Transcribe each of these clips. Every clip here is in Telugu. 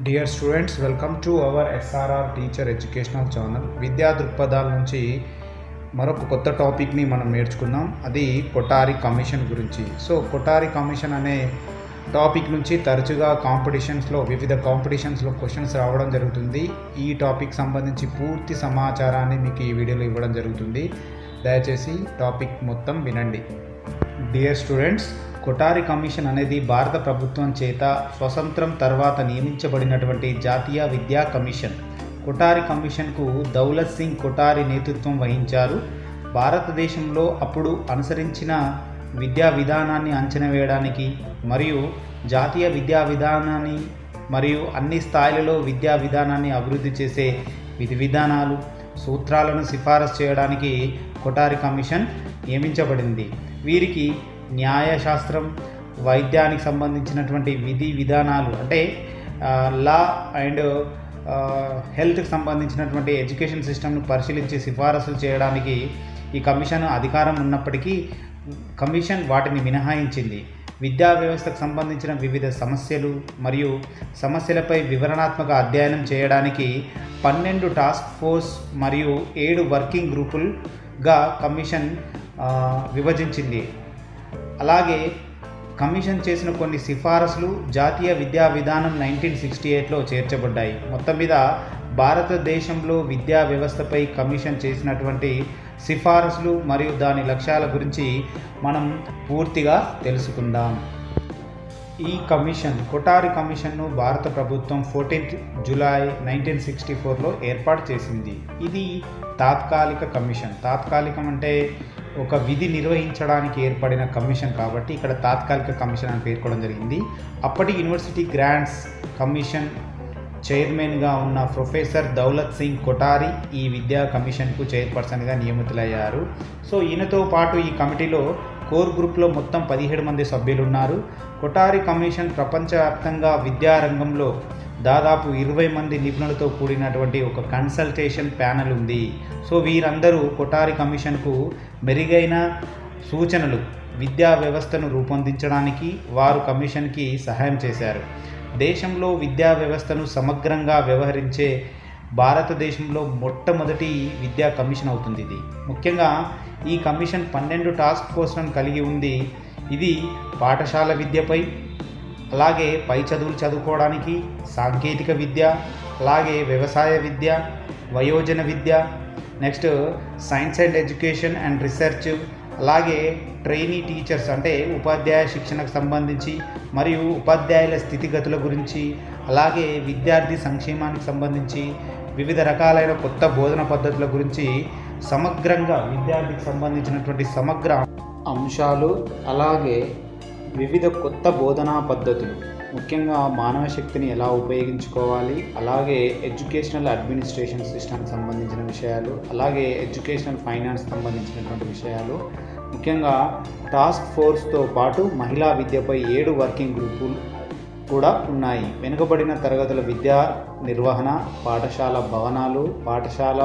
dear students welcome to our SRR teacher educational channel విద్యా దృక్పథాల నుంచి మరొక కొత్త టాపిక్ని మనం నేర్చుకుందాం అది కొటారి కమిషన్ గురించి సో కొటారి కమిషన్ అనే టాపిక్ నుంచి తరచుగా కాంపిటీషన్స్లో వివిధ కాంపిటీషన్స్లో క్వశ్చన్స్ రావడం జరుగుతుంది ఈ టాపిక్ సంబంధించి పూర్తి సమాచారాన్ని మీకు ఈ వీడియోలో ఇవ్వడం జరుగుతుంది దయచేసి టాపిక్ మొత్తం వినండి డియర్ స్టూడెంట్స్ కొటారి కమిషన్ అనేది భారత ప్రభుత్వం చేత స్వతంత్రం తర్వాత నియమించబడినటువంటి జాతీయ విద్యా కమిషన్ కొటారి కమిషన్కు దౌలత్ సింగ్ కొటారి నేతృత్వం వహించారు భారతదేశంలో అప్పుడు అనుసరించిన విద్యా విధానాన్ని అంచనా వేయడానికి మరియు జాతీయ విద్యా విధానాన్ని మరియు అన్ని స్థాయిలలో విద్యా విధానాన్ని అభివృద్ధి చేసే విధి విధానాలు సూత్రాలను సిఫారసు చేయడానికి కొటారి కమిషన్ నియమించబడింది వీరికి న్యాయశాస్త్రం వైద్యానికి సంబంధించినటువంటి విధి విధానాలు అంటే లా అండ్ హెల్త్కి సంబంధించినటువంటి ఎడ్యుకేషన్ సిస్టమ్ను పరిశీలించి సిఫారసులు చేయడానికి ఈ కమిషన్ అధికారం ఉన్నప్పటికీ కమిషన్ వాటిని మినహాయించింది విద్యా వ్యవస్థకు సంబంధించిన వివిధ సమస్యలు మరియు సమస్యలపై వివరణాత్మక అధ్యయనం చేయడానికి పన్నెండు టాస్క్ ఫోర్స్ మరియు ఏడు వర్కింగ్ గ్రూపులుగా కమిషన్ విభజించింది అలాగే కమిషన్ చేసిన కొన్ని సిఫారసులు జాతీయ విద్యా విధానం నైన్టీన్ సిక్స్టీ ఎయిట్లో చేర్చబడ్డాయి మొత్తం మీద భారతదేశంలో విద్యా వ్యవస్థపై కమిషన్ చేసినటువంటి సిఫారసులు మరియు దాని లక్ష్యాల గురించి మనం పూర్తిగా తెలుసుకుందాం ఈ కమిషన్ కొటారి కమిషన్ను భారత ప్రభుత్వం ఫోర్టీన్త్ జూలై నైన్టీన్ సిక్స్టీ ఫోర్లో ఏర్పాటు చేసింది ఇది తాత్కాలిక కమిషన్ తాత్కాలికం అంటే ఒక విధి నిర్వహించడానికి ఏర్పడిన కమిషన్ కాబట్టి ఇక్కడ తాత్కాలిక కమిషన్ అని పేర్కోవడం జరిగింది అప్పటి యూనివర్సిటీ గ్రాంట్స్ కమిషన్ చైర్మన్గా ఉన్న ప్రొఫెసర్ దౌలత్ సింగ్ కొటారి ఈ విద్యా కమిషన్కు చైర్పర్సన్గా నియమితులయ్యారు సో ఈయనతో పాటు ఈ కమిటీలో కోర్ గ్రూప్లో మొత్తం పదిహేడు మంది సభ్యులు ఉన్నారు కొటారి కమిషన్ ప్రపంచవ్యాప్తంగా విద్యారంగంలో దాదాపు ఇరవై మంది నిపుణులతో కూడినటువంటి ఒక కన్సల్టేషన్ ప్యానెల్ ఉంది సో వీరందరూ కొటారి కమిషన్కు మెరుగైన సూచనలు విద్యా వ్యవస్థను రూపొందించడానికి వారు కమిషన్కి సహాయం చేశారు దేశంలో విద్యా వ్యవస్థను సమగ్రంగా వ్యవహరించే భారతదేశంలో మొట్టమొదటి విద్యా కమిషన్ అవుతుంది ఇది ముఖ్యంగా ఈ కమిషన్ పన్నెండు టాస్క్ ఫోర్స్లను కలిగి ఉంది ఇది పాఠశాల విద్యపై అలాగే పై చదువులు చదువుకోవడానికి సాంకేతిక విద్య అలాగే వ్యవసాయ విద్య వయోజన విద్య next science and education and research అలాగే ట్రైనీ టీచర్స్ అంటే ఉపాధ్యాయ శిక్షణకు సంబంధించి మరియు ఉపాధ్యాయుల స్థితిగతుల గురించి అలాగే విద్యార్థి సంక్షేమానికి సంబంధించి వివిధ రకాలైన కొత్త బోధన పద్ధతుల గురించి సమగ్రంగా విద్యార్థికి సంబంధించినటువంటి సమగ్ర అంశాలు అలాగే వివిధ కొత్త బోధనా పద్ధతులు ముఖ్యంగా మానవ శక్తిని ఎలా ఉపయోగించుకోవాలి అలాగే ఎడ్యుకేషనల్ అడ్మినిస్ట్రేషన్ సిస్టమ్కి సంబంధించిన విషయాలు అలాగే ఎడ్యుకేషనల్ ఫైనాన్స్ సంబంధించినటువంటి విషయాలు ముఖ్యంగా టాస్క్ ఫోర్స్తో పాటు మహిళా విద్యపై ఏడు వర్కింగ్ గ్రూపులు కూడా ఉన్నాయి వెనుకబడిన తరగతుల విద్యా నిర్వహణ పాఠశాల భవనాలు పాఠశాల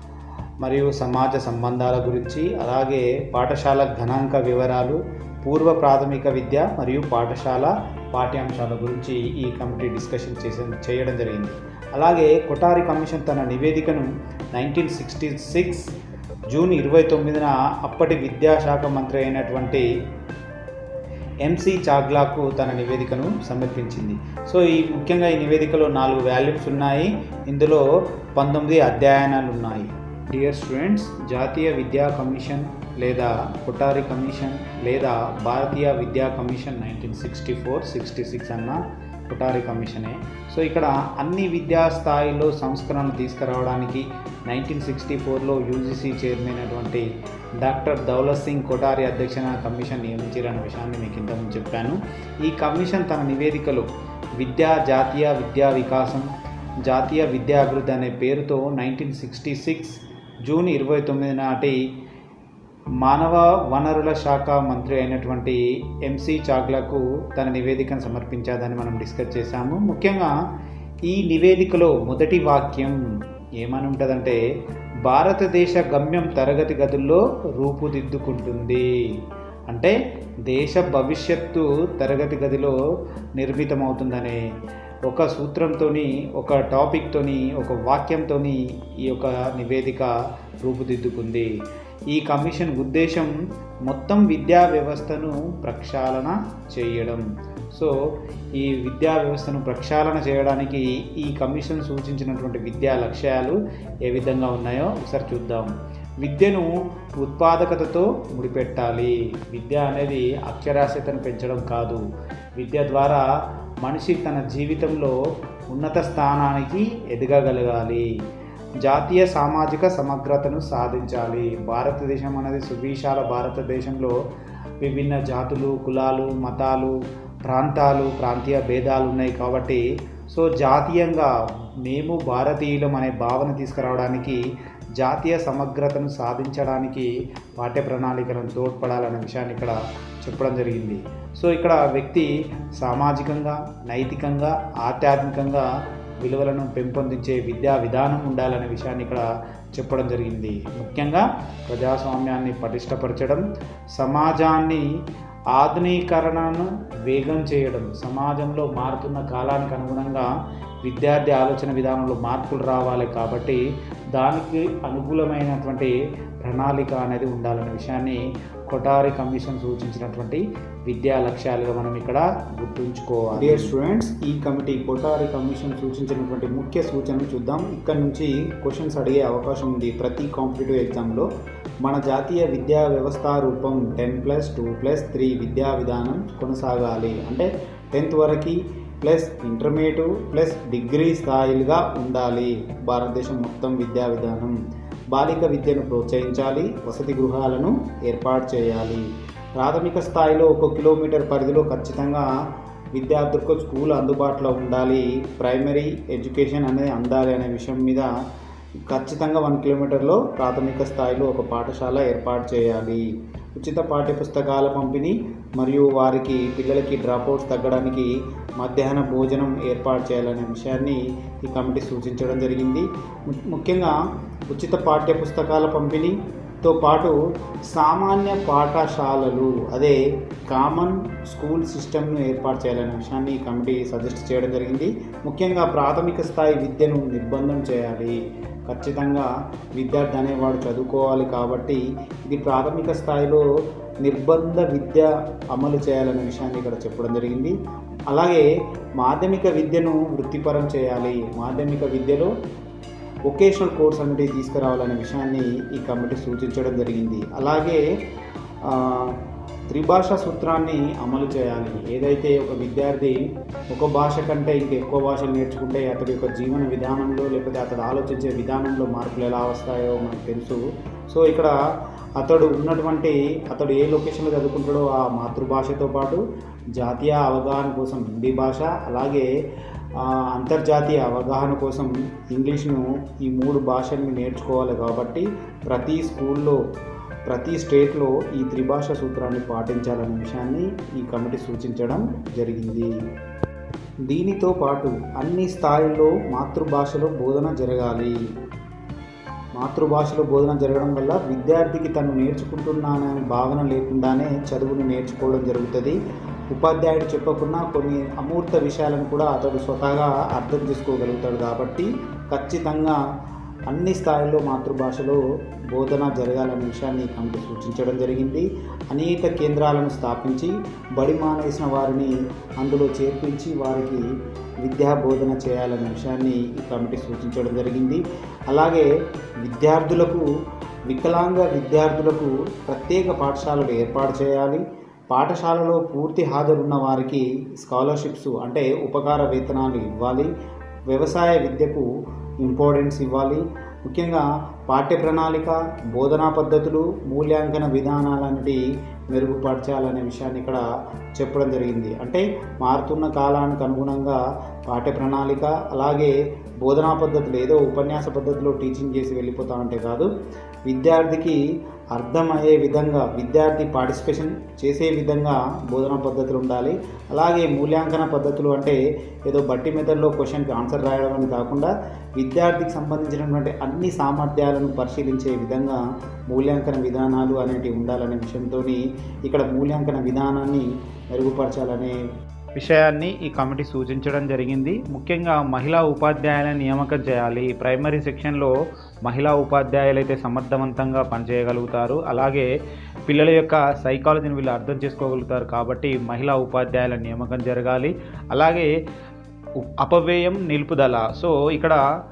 మరియు సమాజ సంబంధాల గురించి అలాగే పాఠశాల గణాంక వివరాలు పూర్వ ప్రాథమిక విద్య మరియు పాఠశాల పాఠ్యాంశాల గురించి ఈ కమిటీ డిస్కషన్ చేసే చేయడం జరిగింది అలాగే కొటారి కమిషన్ తన నివేదికను నైన్టీన్ సిక్స్టీ సిక్స్ జూన్ ఇరవై తొమ్మిదిన అప్పటి విద్యాశాఖ మంత్రి అయినటువంటి ఎంసి చాగ్లాకు తన నివేదికను సమర్పించింది సో ఈ ముఖ్యంగా ఈ నివేదికలో నాలుగు వాల్యూమ్స్ ఉన్నాయి ఇందులో పంతొమ్మిది అధ్యయనాలు ఉన్నాయి డియర్ స్టూడెంట్స్ జాతీయ విద్యా కమిషన్ లేదా కొటారి కమిషన్ లేదా భారతీయ విద్యా commission nineteen sixty four sixty six అన్న కొటారి కమిషనే సో ఇక్కడ అన్ని విద్యా స్థాయిలో సంస్కరణలు తీసుకురావడానికి నైన్టీన్ సిక్స్టీ ఫోర్లో యూజీసీ చైర్మన్ అయినటువంటి డాక్టర్ దౌలత్ సింగ్ కొటారి అధ్యక్షన కమిషన్ నియమించారన్న విషయాన్ని మీకు ఇంతకుముందు చెప్పాను ఈ కమిషన్ తన నివేదికలో విద్యా జాతీయ విద్యా వికాసం జాతీయ విద్యాభివృద్ధి అనే పేరుతో నైన్టీన్ సిక్స్టీ సిక్స్ జూన్ ఇరవై తొమ్మిది నాటి మానవ వనరుల శాఖ మంత్రి అయినటువంటి ఎంసి చాగ్లకు తన నివేదికను సమర్పించాదని మనం డిస్కస్ చేశాము ముఖ్యంగా ఈ నివేదికలో మొదటి వాక్యం ఏమని ఉంటుందంటే భారతదేశ గమ్యం తరగతి గదుల్లో రూపుదిద్దుకుంటుంది అంటే దేశ భవిష్యత్తు తరగతి గదిలో నిర్మితమవుతుందనే ఒక సూత్రంతో ఒక టాపిక్తోని ఒక వాక్యంతో ఈ యొక్క నివేదిక రూపుదిద్దుకుంది ఈ కమిషన్ ఉద్దేశం మొత్తం విద్యా వ్యవస్థను ప్రక్షాళన చేయడం సో ఈ విద్యా వ్యవస్థను ప్రక్షాళన చేయడానికి ఈ కమిషన్ సూచించినటువంటి విద్యా లక్ష్యాలు ఏ విధంగా ఉన్నాయో ఒకసారి చూద్దాం విద్యను ఉత్పాదకతతో ముడిపెట్టాలి విద్య అనేది అక్షరాస్యతను పెంచడం కాదు విద్య ద్వారా మనిషి తన జీవితంలో ఉన్నత స్థానానికి ఎదగగలగాలి జాతీయ సామాజిక సమగ్రతను సాధించాలి భారతదేశం అనేది సువిశాల భారతదేశంలో విభిన్న జాతులు కులాలు మతాలు ప్రాంతాలు ప్రాంతీయ భేదాలు ఉన్నాయి కాబట్టి సో జాతీయంగా మేము భారతీయులం అనే భావన తీసుకురావడానికి జాతీయ సమగ్రతను సాధించడానికి పాఠ్య ప్రణాళికలను తోడ్పడాలనే విషయాన్ని ఇక్కడ చెప్పడం జరిగింది సో ఇక్కడ వ్యక్తి సామాజికంగా నైతికంగా ఆధ్యాత్మికంగా విలువలను పెంపొందించే విద్యా విధానం ఉండాలనే విషయాన్ని ఇక్కడ చెప్పడం జరిగింది ముఖ్యంగా ప్రజాస్వామ్యాన్ని పటిష్టపరచడం సమాజాన్ని ఆధునీకరణను వేగం చేయడం సమాజంలో మారుతున్న కాలానికి అనుగుణంగా విద్యార్థి ఆలోచన విధానంలో మార్పులు రావాలి కాబట్టి దానికి అనుకూలమైనటువంటి ప్రణాళిక అనేది ఉండాలనే విషయాన్ని కొటారి కమిషన్ సూచించినటువంటి విద్యా లక్ష్యాలుగా మనం ఇక్కడ గుర్తుంచుకోవాలి డియర్ స్టూడెంట్స్ ఈ కమిటీ కొటారి కమిషన్ సూచించినటువంటి ముఖ్య సూచనలు చూద్దాం ఇక్కడ నుంచి క్వశ్చన్స్ అడిగే అవకాశం ఉంది ప్రతి కాంపిటేటివ్ ఎగ్జామ్లో మన జాతీయ విద్యా వ్యవస్థ రూపం ten plus two plus three విద్యా విధానం కొనసాగాలి అంటే టెన్త్ వరకు ప్లస్ ఇంటర్మీడియట్ ప్లస్ డిగ్రీ స్థాయిలుగా ఉండాలి భారతదేశం మొత్తం విద్యా విధానం బాలిక విద్యను ప్రోత్సహించాలి వసతి గృహాలను ఏర్పాటు చేయాలి ప్రాథమిక స్థాయిలో ఒక కిలోమీటర్ పరిధిలో ఖచ్చితంగా విద్యార్థులకు స్కూల్ అందుబాటులో ఉండాలి ప్రైమరీ ఎడ్యుకేషన్ అనేది అందాలి అనే విషయం మీద ఖచ్చితంగా వన్ కిలోమీటర్లో ప్రాథమిక స్థాయిలో ఒక పాఠశాల ఏర్పాటు చేయాలి ఉచిత పాఠ్య పుస్తకాల పంపిణీ మరియు వారికి పిల్లలకి డ్రాప్అవుట్స్ తగ్గడానికి మధ్యాహ్న భోజనం ఏర్పాటు చేయాలనే విషయాన్ని ఈ కమిటీ సూచించడం జరిగింది ము- ముఖ్యంగా ఉచిత పాఠ్య పుస్తకాల పంపిణీతో పాటు సామాన్య పాఠశాలలు అదే కామన్ స్కూల్ సిస్టమ్ను ఏర్పాటు చేయాలనే విషయాన్ని ఈ కమిటీ సజెస్ట్ చేయడం జరిగింది ముఖ్యంగా ప్రాథమిక స్థాయి విద్యను నిర్బంధం చేయాలి ఖచ్చితంగా విద్యార్థి అనేవాడు చదువుకోవాలి కాబట్టి ఇది ప్రాథమిక స్థాయిలో నిర్బంధ విద్య అమలు చేయాలనే విషయాన్ని ఇక్కడ చెప్పడం జరిగింది అలాగే మాధ్యమిక విద్యను వృత్తిపరం చేయాలి మాధ్యమిక విద్యలో వొకేషనల్ కోర్స్ అనేది తీసుకురావాలనే విషయాన్ని ఈ కమిటీ సూచించడం జరిగింది అలాగే ఆ, త్రిభాషా సూత్రాన్ని అమలు చేయాలి ఏదైతే ఒక విద్యార్థి ఒక భాష కంటే ఇంక ఎక్కువ భాషలు నేర్చుకుంటే అతడి యొక్క జీవన విధానంలో లేకపోతే అతడు ఆలోచించే విధానంలో మార్పులు ఎలా వస్తాయో మనకు తెలుసు సో ఇక్కడ అతడు ఉన్నటువంటి అతడు ఏ లొకేషన్లో చదువుకుంటాడో ఆ మాతృభాషతో పాటు జాతీయ అవగాహన కోసం హిందీ భాష అలాగే ఆ, అంతర్జాతీయ అవగాహన కోసం ఇంగ్లీష్ను ఈ మూడు భాషల్ని నేర్చుకోవాలి కాబట్టి ప్రతి స్కూల్లో ప్రతి స్టేట్లో ఈ త్రిభాష సూత్రాన్ని పాటించాలనే విషయాన్ని ఈ కమిటీ సూచించడం జరిగింది దీనితో పాటు అన్ని స్థాయిల్లో మాతృభాషలో బోధన జరగాలి మాతృభాషలో బోధన జరగడం వల్ల విద్యార్థికి తను నేర్చుకుంటున్నాననే భావన లేకుండానే చదువును నేర్చుకోవడం జరుగుతుంది ఉపాధ్యాయుడు చెప్పకున్నా కొన్ని అమూర్త విషయాలను కూడా అతడు స్వతహాగా అర్థం చేసుకోగలుగుతాడు కాబట్టి ఖచ్చితంగా అన్ని స్థాయిల్లో మాతృభాషలో బోధన జరగాలనే విషయాన్ని ఈ కమిటీ సూచించడం జరిగింది అనేక కేంద్రాలను స్థాపించి బడి మానేసిన వారిని అందులో చేర్పించి వారికి విద్యా బోధన చేయాలనే విషయాన్ని ఈ కమిటీ సూచించడం జరిగింది అలాగే విద్యార్థులకు వికలాంగ విద్యార్థులకు ప్రత్యేక పాఠశాలలు ఏర్పాటు చేయాలి పాఠశాలలో పూర్తి హాజరున్న వారికి స్కాలర్షిప్స్ అంటే ఉపకార వేతనాలు ఇవ్వాలి వ్యవసాయ విద్యకు ఇంపార్టెన్స్ ఇవ్వాలి ముఖ్యంగా పాఠ్య ప్రణాళిక బోధనా పద్ధతులు మూల్యాంకన విధానాలన్నిటి మెరుగుపరచాలనే విషయాన్ని ఇక్కడ చెప్పడం జరిగింది అంటే మారుతున్న కాలానికి అనుగుణంగా పాఠ్య ప్రణాళిక అలాగే బోధనా పద్ధతులు ఏదో ఉపన్యాస పద్ధతిలో టీచింగ్ చేసి వెళ్ళిపోతా ఉంటే కాదు విద్యార్థికి అర్థమయ్యే విధంగా విద్యార్థి పార్టిసిపేషన్ చేసే విధంగా బోధనా పద్ధతులు ఉండాలి అలాగే మూల్యాంకన పద్ధతులు అంటే ఏదో బట్టి మెథడ్లో క్వశ్చన్కి ఆన్సర్ రాయడం అని కాకుండా విద్యార్థికి సంబంధించినటువంటి అన్ని సామర్థ్యాలను పరిశీలించే విధంగా మూల్యాంకన విధానాలు అనేటివి ఉండాలనే విషయంతో ఇక్కడ మూల్యాంకన విధానాన్ని మెరుగుపరచాలనే విషయాన్ని ఈ కమిటీ సూచించడం జరిగింది ముఖ్యంగా మహిళా ఉపాధ్యాయులను నియామకం చేయాలి ప్రైమరీ సెక్షన్లో మహిళా ఉపాధ్యాయులు అయితే సమర్థవంతంగా పనిచేయగలుగుతారు అలాగే పిల్లల యొక్క సైకాలజీని వీళ్ళు అర్థం చేసుకోగలుగుతారు కాబట్టి మహిళా ఉపాధ్యాయుల నియామకం జరగాలి అలాగే ఉ- అపవ్యయం నిలుపుదల సో ఇక్కడ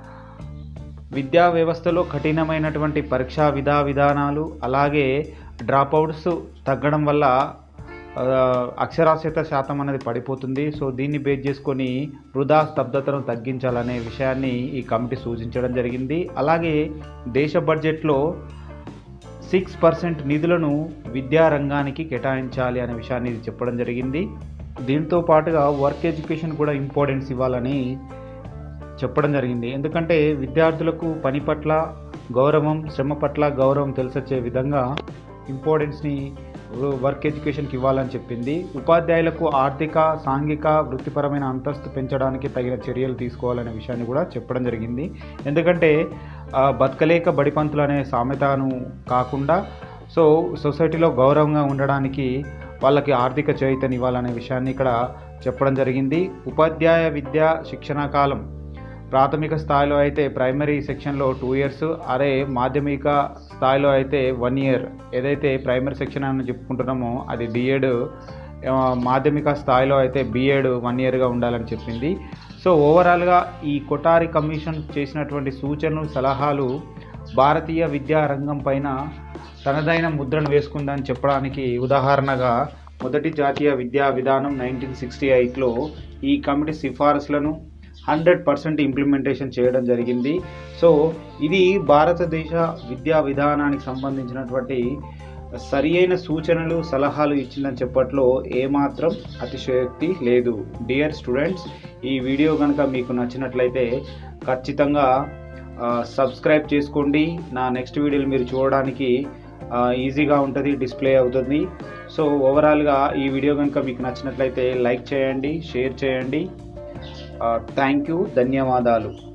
విద్యా వ్యవస్థలో కఠినమైనటువంటి పరీక్షా విధా విధానాలు అలాగే డ్రాప్అవుట్స్ తగ్గడం వల్ల ఆ, అక్షరాస్యత శాతం అనేది పడిపోతుంది సో దీన్ని బేస్ చేసుకొని వృధా స్తబ్దతను తగ్గించాలనే విషయాన్ని ఈ కమిటీ సూచించడం జరిగింది అలాగే దేశ బడ్జెట్లో సిక్స్ పర్సెంట్ నిధులను విద్యా రంగానికి కేటాయించాలి అనే విషయాన్ని ఇది చెప్పడం జరిగింది దీంతో పాటుగా వర్క్ ఎడ్యుకేషన్ కూడా ఇంపార్టెన్స్ ఇవ్వాలని చెప్పడం జరిగింది ఎందుకంటే విద్యార్థులకు పని పట్ల గౌరవం శ్రమ పట్ల గౌరవం తెలిసొచ్చే విధంగా ఇంపార్టెన్స్ని వర్క్ ఎడ్యుకేషన్కి ఇవ్వాలని చెప్పింది ఉపాధ్యాయులకు ఆర్థిక సాంఘిక వృత్తిపరమైన అంతస్తు పెంచడానికి తగిన చర్యలు తీసుకోవాలనే విషయాన్ని కూడా చెప్పడం జరిగింది ఎందుకంటే ఆ, బతకలేక బడిపంతులు అనే సామెతను కాకుండా సో సొసైటీలో గౌరవంగా ఉండడానికి వాళ్ళకి ఆర్థిక చైతన్యం ఇవ్వాలనే విషయాన్ని ఇక్కడ చెప్పడం జరిగింది ఉపాధ్యాయ విద్యా శిక్షణా కాలం ప్రాథమిక స్థాయిలో అయితే ప్రైమరీ సెక్షన్లో టూ ఇయర్స్ అరే మాధ్యమిక స్థాయిలో అయితే వన్ ఇయర్ ఏదైతే ప్రైమరీ సెక్షన్ అని చెప్పుకుంటున్నామో అది డిఎడ్ మాధ్యమిక స్థాయిలో అయితే బిఎడ్ వన్ ఇయర్గా ఉండాలని చెప్పింది సో ఓవరాల్గా ఈ కొటారి కమిషన్ చేసినటువంటి సూచనలు సలహాలు భారతీయ విద్యా రంగం పైన తనదైన ముద్రను వేసుకుందని చెప్పడానికి ఉదాహరణగా మొదటి జాతీయ విద్యా విధానం నైన్టీన్ సిక్స్టీ ఎయిట్లో ఈ కమిటీ సిఫారసులను హండ్రెడ్ పర్సెంట్ ఇంప్లిమెంటేషన్ చేయడం జరిగింది సో ఇది భారతదేశ విద్యా విధానానికి సంబంధించినటువంటి సరి అయిన సూచనలు సలహాలు ఇచ్చిందని చెప్పట్లో ఏమాత్రం అతిశయోక్తి లేదు డియర్ స్టూడెంట్స్ ఈ వీడియో కనుక మీకు నచ్చినట్లయితే ఖచ్చితంగా ఆ, సబ్స్క్రైబ్ చేసుకోండి నా నెక్స్ట్ వీడియోలు మీరు చూడడానికి ఆ, ఈజీగా ఉంటుంది డిస్ప్లే అవుతుంది సో ఓవరాల్గా ఈ వీడియో కనుక మీకు నచ్చినట్లయితే లైక్ చేయండి షేర్ చేయండి థ్యాంక్ యూ ధన్యవాదాలు